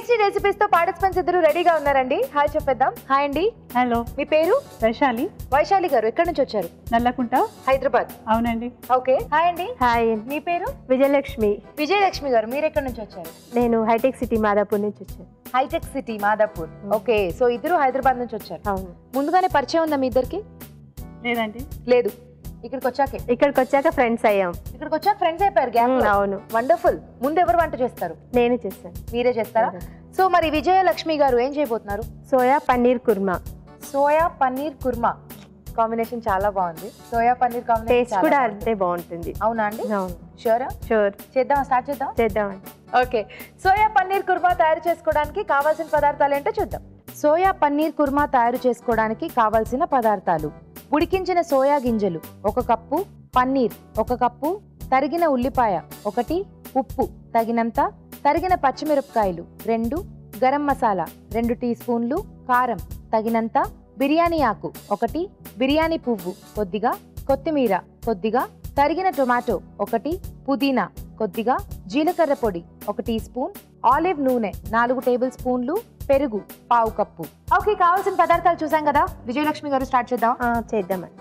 Tasty recipes తో participants ఇద్దరు రెడీగా ఉన్నారండి హాయ్ చెప్పేద్దాం హాయ్ అండి హలో మీ పేరు వైశాలి వైశాలి గారు ఎక్కడి నుంచి వచ్చారు నల్లకుంట హైదరాబాద్ అవునండి ఓకే హాయ్ అండి హాయ్ మీ పేరు విజయలక్ష్మి విజయలక్ష్మి గారు మీరు ఎక్కడి నుంచి వచ్చారు నేను హైటెక్ సిటీ మాదాపూర్ నుంచి వచ్చాను హైటెక్ సిటీ మాదాపూర్ ఓకే సో ఇద్దరు హైదరాబాద్ నుంచి వచ్చారు అవును ముందుగానే పరిచయం ఉందా మీ ఇద్దరికి లేదండి లేదు ఇక్కడికి వచ్చాకే ఇక్కడికి వచ్చాక ఫ్రెండ్స్ అయ్యాం ఇక్కడికి వచ్చాక ఫ్రెండ్స్ అయిపోయారు ఉమ్, గ్యాంగ్ అవును వండర్ఫుల్ ముందు ఎవరు వంట చేస్తారు నేను చేశాను మీరే చేస్తారా సో మరి విజయలక్ష్మి గారు ఏం చేయబోతున్నారు soya paneer kurma soya paneer kurma combination చాలా బాగుంది సోయా పన్నీర్ టేస్ట్ కాంబినేషన్ కూడా అంతే బాగుంటుంది అవునా అండి అవును షూరా షూర్ చేద్దాం స్టార్ట్ చేద్దాం చేద్దామండి ఓకే సోయా పన్నీర్ కుర్మా తయారు చేసుకోవడానికి కావాల్సిన పదార్థాలు ఏంటో చూద్దాం సోయా పన్నీర్ కుర్మా తయారు చేసుకోవడానికి కావాల్సిన పదార్థాలు ఉడికించిన సోయా గింజలు ఒక కప్పు పన్నీర్ ఒక కప్పు తరిగిన ఉల్లిపాయ ఒకటి ఉప్పు తగినంత తరిగిన పచ్చిమిరపకాయలు రెండు గరం మసాలా రెండు టీ స్పూన్లు కారం తగినంత బిర్యానీ ఆకు ఒకటి బిర్యానీ పువ్వు కొద్దిగా కొత్తిమీర కొద్దిగా తరిగిన టొమాటో ఒకటి పుదీనా కొద్దిగా జీలకర్ర పొడి ఒక టీ స్పూన్ ఆలివ్ నూనె నాలుగు టేబుల్ స్పూన్లు పెరుగు పావు కప్పు ఓకే కావాల్సిన పదార్థాలు చూసాం కదా విజయలక్ష్మి గారు స్టార్ట్ చేద్దాం ఆ, చేద్దామండి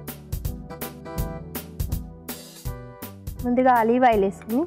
ముందుగా ఆలివ్ ఆయిల్ వేసుకుని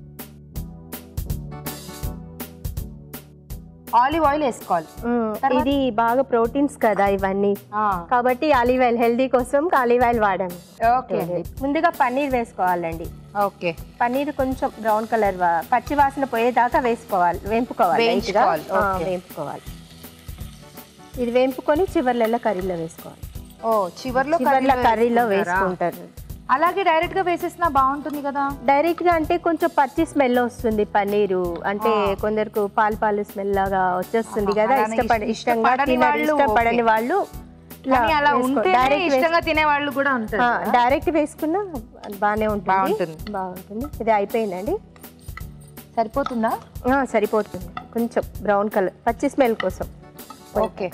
ఆలివ్ ఆయిల్ వేసుకోవాలి ఉమ్, తర్వాత? ఇది బాగా ప్రోటీన్స్ కదా ఇవన్నీ కాబట్టి ఆలివ్ ఆయిల్ హెల్దీ కోసం ఆలివ్ ఆయిల్ వాడాము ఓకే అండి ముందుగా పన్నీర్ వేసుకోవాలండి ఓకే పన్నీర్ కొంచెం బ్రౌన్ కలర్ పచ్చి వాసన పోయేదాకా వేసుకోవాలి వేంపుకోవాలి light గా. వేయించుకోవాలి, ఆ, okay. వేంపుకోవాలి ఇది వేంపుకొని చివర్లలో కర్రీలో వేసుకోవాలి ఓ చివర్లో చివర్లో కర్రీలో కర్రీలో వేసుకుంటారా? వేసుకుంటారు అలాగే డైరెక్ట్ గా వేసేసినా బాగుంటుంది కదా డైరెక్ట్ గా అంటే కొంచెం పచ్చి స్మెల్ వస్తుంది పన్నీరు అంటే ఆ. కొందరికి పాలు పాలు స్మెల్ లాగా వచ్చేస్తుంది ఆహా, కదా అలానే ఇష్టపడి ఇష్ట- ఇష్టంగా ఇష్టపడని తినరు, వాళ్ళు ఇష్టపడని okay. వాళ్ళు ఇలా కానీ అలా వేసుకో- ఉంటే direct వేసు- ఇష్టంగా తినే వాళ్ళు కూడా ఉంటారు ఆ, కదా? డైరెక్ట్ వేసుకున్నా బాగానే ఉంటుంది బాగుంటుంది. బాగుంటుంది ఇది అయిపోయిందండి సరిపోతుందా ఆ, సరిపోతుంది కొంచెం బ్రౌన్ కలర్ పచ్చి స్మెల్ కోసం ఓకే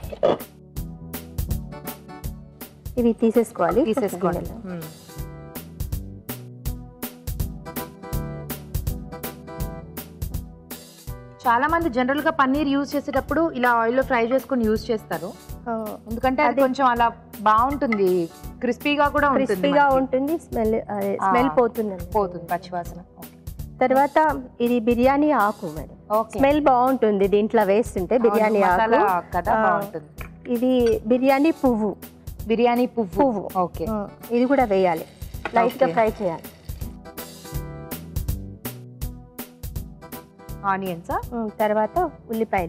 ఇవి తీసేసుకోవాలి తీసేసుకోండి గిన్నెలో. మ్మ్. చాలా మంది జనరల్ గా పన్నీర్ యూజ్ చేసేటప్పుడు ఇలా ఆయిల్ లో ఫ్రై చేసుకొని యూజ్ చేస్తారు ఆ, ఎందుకంటే అది కొంచెం అలా బాగుంటుంది క్రిస్పీగా కూడా ఉంటుంది క్రిస్పీగా మనకి. ఉంటుంది స్మెల్ స్మెల్ ఆ. పోతుందండి పోతుంది పచ్చివాసన తర్వాత ఇది బిర్యానీ ఆకు మేడం ఓకే స్మెల్ బాగుంటుంది దీంట్లో వేస్తుంటే బిర్యానీ మసాలా ఆకు కదా ఆ, బాగుంటుంది ఇది బిర్యానీ పువ్వు బిర్యానీ పువ్వు పువ్వు. ఓకే ఆ, ఇది కూడా వేయాలి లైట్ గా Okay. ఫ్రై చేయాలి ఆనియన్సా ఉమ్, తర్వాత ఉల్లిపాయలు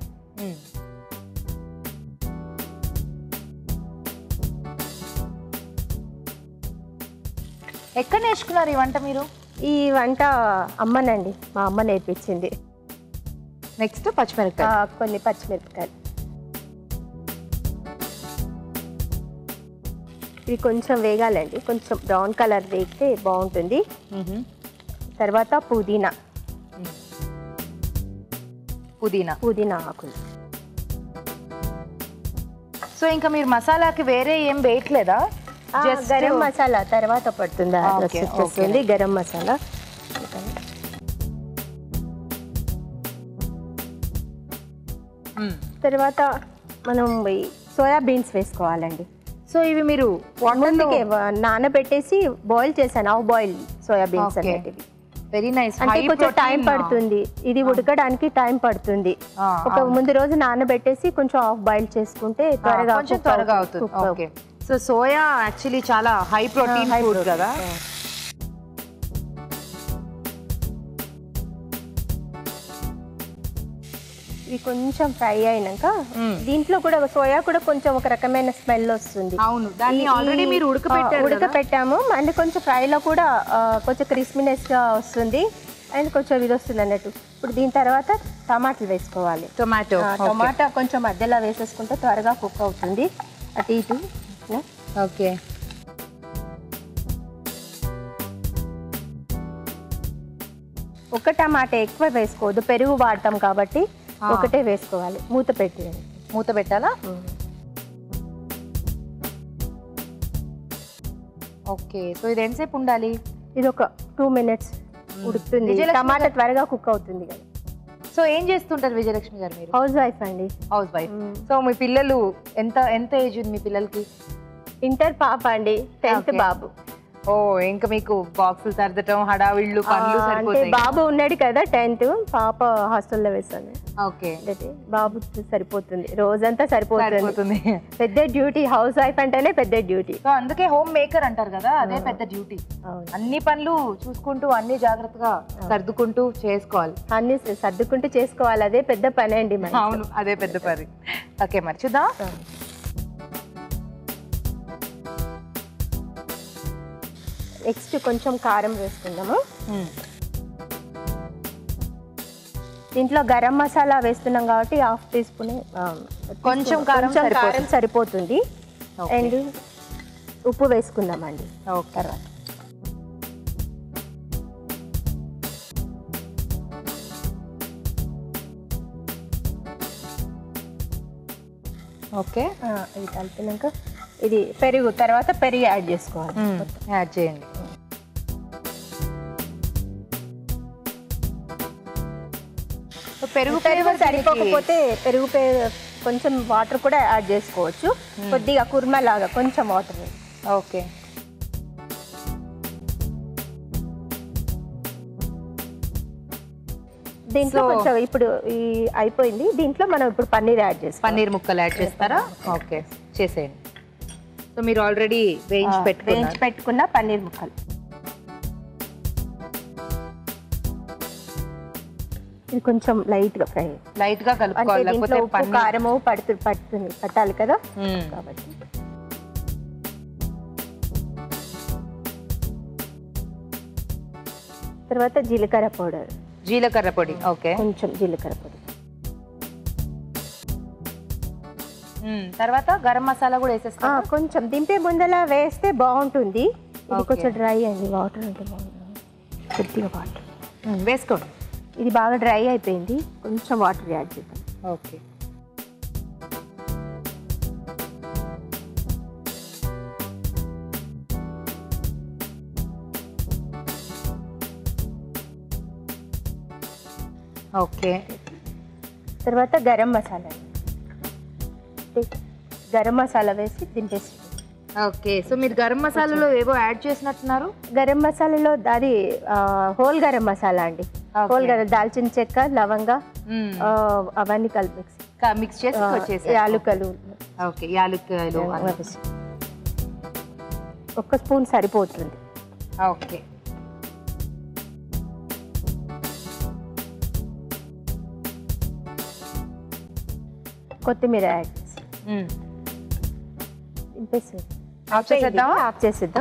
ఎక్కడ నేర్చుకున్నారు ఈ వంట మీరు ఈ వంట అమ్మనండి మా అమ్మ నేర్పించింది నెక్స్ట్ ఆ, పచ్చిమిరపకాయ కొన్ని పచ్చిమిరపకాయలు ఇది కొంచెం వేగాలండి కొంచెం బ్రౌన్ కలర్ వేగితే బాగుంటుంది తర్వాత పుదీనా పుదీనా పుదీనా ఆకులు సో ఇంకా మీరు మసాలాకి వేరే ఏం వేయట్లేదా ఆ, Just- గరం మసాలా తర్వాత పడుతుంది ఆ, అట్లా okay, స్విచ్ వస్తుంది గరం మసాలా తర్వాత మనం ఈ సోయా బీన్స్ వేసుకోవాలండి సో ఇవి మీరు ముందుకే వ- నానబెట్టేసి బాయిల్ చేశాను half boil soya beans Okay. అనేటివి వెరీ నైస్ అంటే కొంచెం టైం పడుతుంది ఇది ఉడకడానికి టైం పడుతుంది ఒక ముందు రోజు నానబెట్టేసి కొంచెం హాఫ్ బాయిల్ చేసుకుంటే త్వరగా కొంచెం cook త్వరగా అవుతుంది, అవుతుంది cook okay so soya actually చాలా high protein high food protein. కదా ఇవి కొంచెం ఫ్రై అయినాక మ్మ్. దీంట్లో కూడా సోయా కూడా కొంచెం ఒక రకమైన స్మెల్ వస్తుంది అవును దాన్ని ఈ- ఆల్రెడీ ఈ- మీరు ఆ, ఉడకపెట్టారు కదా? ఉడకపెట్టాము అండ్ కొంచెం ఫ్రైలో కూడా ఆ, కొంచెం క్రిస్పీనెస్ గా వస్తుంది అండ్ కొంచెం ఇది వస్తుంది అన్నట్టు ఇప్పుడు దీని తర్వాత టమాటాలు వేసుకోవాలి టొమాటో ఆ, టమాటా కొంచెం మధ్యలో వేసేసుకుంటే త్వరగా కుక్ అవుతుంది అటు ఇటు ఇలా. ఓకే ఒక టమాటా ఎక్కువ వేసుకోవద్దు పెరుగు వాడతాం కాబట్టి ఆ. ఒకటే వేసుకోవాలి మూత పెట్టేయండి మూత పెట్టాలా ఓకే సో ఇది ఎంతసేపు ఉండాలి ఇది ఒక టూ మినిట్స్ ఉడుకుతుంది విజయలక్ష్మి టమాటా గారు- త్వరగా కుక్ అవుతుంది కదా సో ఏం చేస్తుంటారు విజయలక్ష్మి గారు మీరు హౌస్ వైఫ్ అండి హౌస్ వైఫ్ మ్మ్. సో మీ పిల్లలు ఎంత ఎంత ఏజ్ ఉంది మీ పిల్లలకి ఇంటర్ పాప అండి టెన్త్ Okay. బాబు ఓ ఇంకా మీకు బాక్సులు సర్దటం హడావిళ్ళు పనులు ఆ, అంటే సరిపోతాయి బాబు ఉన్నాడు కదా టెన్త్ పాప హాస్టల్లో వేస్తాను ఓకే అంటే బాబు సరిపోతుంది రోజంతా సరిపోతుంది సరిపోతుంది పెద్ద డ్యూటీ హౌస్ వైఫ్ అంటేనే పెద్ద డ్యూటీ సో అందుకే హోమ్ మేకర్ అంటారు కదా అదే పెద్ద డ్యూటీ అవును అన్ని పనులు చూసుకుంటూ అన్ని జాగ్రత్తగా సర్దుకుంటూ చేసుకోవాలి అన్ని సర్దుకుంటూ చేసుకోవాలి అదే పెద్ద పని అండి మనకి. అవును అదే పెద్ద పని ఓకే మరి చూద్దాం నెక్స్ట్ కొంచెం కారం వేసుకుందాము దీంట్లో గరం మసాలా వేస్తున్నాం కాబట్టి హాఫ్ టీ స్పూన్ కొంచెం కారం కొంచెం సరిపోతుంది. కారం సరిపోతుంది Okay. అండ్ ఉప్పు వేసుకుందామండి ఓకే తర్వాత ఓకే ఆ, ఇది కలిపినాక ఇది పెరుగు తర్వాత పెరుగు యాడ్ చేసుకోవాలి యాడ్ చేయండి సో పెరుగు పెరుగు ఫ్లేవర్ సరిపోకపోతే పెరుగు పే- కొంచెం వాటర్ కూడా యాడ్ చేసుకోవచ్చు కొద్దిగా కుర్మా లాగా కొంచెం వాటర్ ఓకే దీంట్లో So- కొంచెం ఇప్పుడు ఈ అయిపోయింది దీంట్లో మనం ఇప్పుడు పన్నీర్ యాడ్ చేస్తాం పన్నీర్ ముక్కలు యాడ్ చేస్తారా ఓకే చేసేయండి సో మీరు ఆల్రెడీ వేయించి వేయించి పెట్టుకున్నారు పెట్టుకున్న పన్నీర్ ముక్కలు ఇది కొంచెం లైట్ గా ఫ్రై లైట్ గా అంటే కలుపుకోవాలి దీంట్లో లేకపోతే ఉప్పు పన్నీర్ కారము పడుతు పడుతుంది పట్టాలి కదా మ్మ్. కాబట్టి తర్వాత జీలకర్ర పౌడర్ జీలకర్ర పొడి ఓకే కొంచెం జీలకర్ర పొడి మ్మ్. తర్వాత గరం మసాలా కూడా ఆ, వేసేస్తా కొంచెం దింపే ముందలా వేస్తే బాగుంటుంది ఇది Okay. కొంచెం డ్రై అయింది వాటర్ ఉంటే బాగుంటుంది కొద్దిగా వాటర్ వేసుకోండి ఇది బాగా డ్రై అయిపోయింది కొంచెం వాటర్ యాడ్ చేద్దాం ఓకే ఓకే తర్వాత గరం మసాలా గరం మసాలా వేసి దింపేసి ఓకే సో మీరు గరం మసాలాలో ఏవో యాడ్ చేసినట్టున్నారు గరం మసాలాలో అది ఆ, హోల్ గరం మసాలా అండి Okay. హోల్ గరం దాల్చిన చెక్క లవంగా ఆ, అవన్నీ కలిపి మిక్స్ చేసి వచ్చేసి యాలుకలు ఓకే యాలుక్కలు వేసి. ఒక్క స్పూన్ సరిపోతుంది ఓకే కొత్తిమీర యాడ్ చేసి దింపేసి ఆఫ్ చేసేద్దామా ఆఫ్ చేసేద్దాం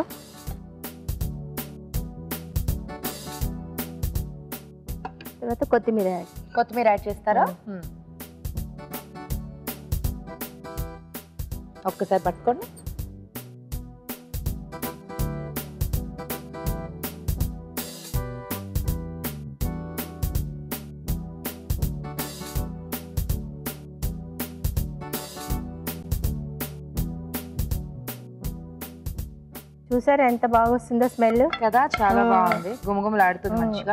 తర్వాత కొత్తిమీర యాడ్ కొత్తిమీర యాడ్ చేస్తారా మ్మ్. ఒక్కసారి పట్టుకోండి చూసారా ఎంత బాగా వస్తుందో స్మెల్ కదా చాలా ఆ. బాగుంది గుమగుమలాడుతుంది ఆ. మంచిగా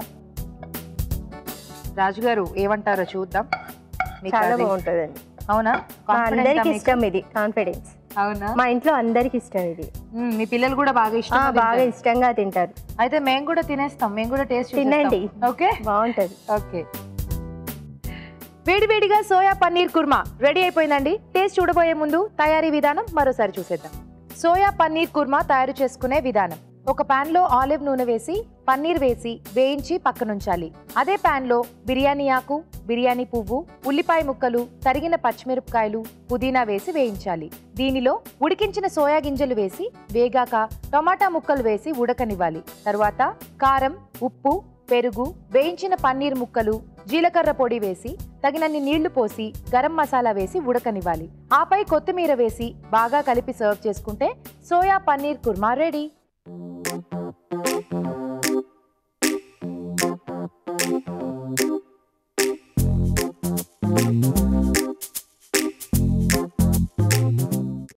రాజుగారు ఏమంటారో చూద్దాం మీకు చాలా అది- బాగుంటుందండి అవునా మా Confident ఆ అందరికి మీకు? ఇష్టం ఇది కాన్ఫిడెన్స్ అవునా మా ఇంట్లో అందరికి ఇష్టం ఇది మ్మ్, మీ పిల్లలు కూడా బాగా ఆ, ఇష్టం బాగా ఇష్టంగా తింటారు అయితే మేము కూడా తినేస్తాం మేము కూడా టేస్ట్ తినండి. ఓకే బాగుంటది ఓకే వేడివేడిగా సోయా పన్నీర్ కుర్మా రెడీ అయిపోయిందండి టేస్ట్ చూడబోయే ముందు తయారీ విధానం మరోసారి చూసేద్దాం సోయా పన్నీర్ కుర్మా తయారు చేసుకునే విధానం ఒక పాన్ లో ఆలివ్ నూనె వేసి పన్నీర్ వేసి వేయించి పక్కనుంచాలి అదే పాన్ లో బిర్యానీ ఆకు బిర్యానీ పువ్వు ఉల్లిపాయ ముక్కలు తరిగిన పచ్చిమిరపకాయలు పుదీనా వేసి వేయించాలి దీనిలో ఉడికించిన సోయా గింజలు వేసి వేగాక టమాటా ముక్కలు వేసి ఉడకనివ్వాలి తరువాత కారం ఉప్పు పెరుగు వేయించిన పన్నీర్ ముక్కలు జీలకర్ర పొడి వేసి తగినన్ని నీళ్లు పోసి గరం మసాలా వేసి ఉడకనివ్వాలి ఆపై కొత్తిమీర వేసి బాగా కలిపి సర్వ్ చేసుకుంటే సోయా పన్నీర్ కుర్మా రెడీ